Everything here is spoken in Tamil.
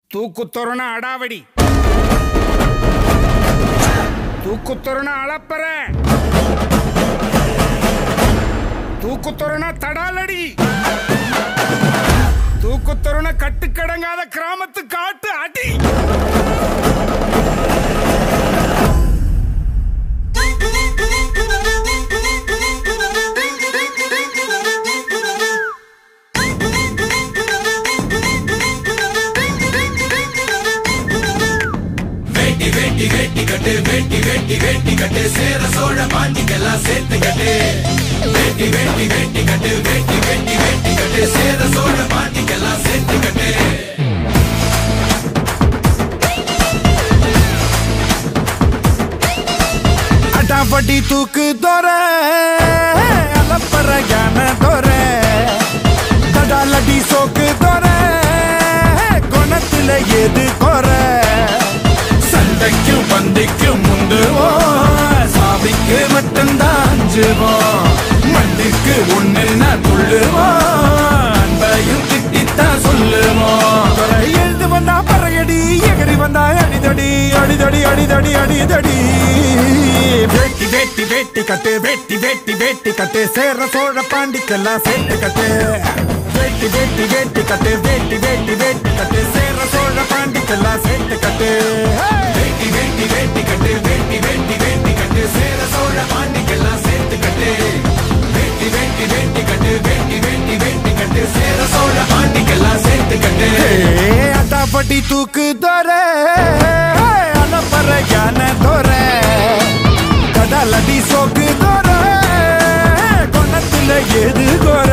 தூக்குத்தொருண அடாவடி தூக்குத்தொருண அளப்பற தூக்குத்தொருண தடாலடி தூக்குத்தொருண கட்டுக்கடங்காத கிராமத்து காட்டு அடி வேட்டி வேட்டி வேட்டி கட்டு வேட்டி வேட்டி வேட்டி கட்டு சேர சோழ பாண்டிக்கெல்லாம் சேர்த்து கட்டு வேட்டி வேட்டி வேட்டி கட்டு வேட்டி வேட்டி வேட்டி கட்டு சேர சோழ பாண்டிக்கெல்லாம் சேர்த்து கட்டு அடாபடி தூக்கு தோற அலப்பற ஞான தோற தடாலடி சோக்கு தோற குணத்துல எது கோர சண்டைக்கும் பந்திக்கும் முந்துவோம் சாவிக்கு மட்டும்தான் அஞ்சுவோம் மண்ணுக்கு ஒண்ணுன்னா துள்ளுவோம் அன்பையும் திட்டித்தான் சொல்லுவோம் துறை எழுந்து வந்தா பறையடி எகரி வந்தா அடிதடி அடிதடி அடிதடி அடிதடி வேட்டி வேட்டி வேட்டி கட்டு வேட்டி வேட்டி வேட்டி கட்டு சேர சோழ பாண்டிக்கெல்லாம் சேர்த்து கட்டு வேட்டி வேட்டி வேட்டி கட்டு வேட்டி வேட்டி வேட்டி கட்டு சேர சோழ பாண்டிக்கெல்லாம் சேர்த்து கட்டு வேட்டி வேட்டி வேட்டி கட்டு வேட்டி வேட்டி வேட்டி கட்டு சேர சோழ பாண்டிக்கெல்லாம் சேர்த்து கட்டு வேட்டி வேட்டி வேட்டி கட்டு வேட்டி வேட்டி வேட்டி கட்டு சேர சோழ பாண்டிக்கெல்லாம் சேர்த்து கட்டு அட்டாப்பட்டி தூக்கு தோற அலப்பற ஞான தோற கடலடி சோக்கு தோற கொணத்துல எது கோர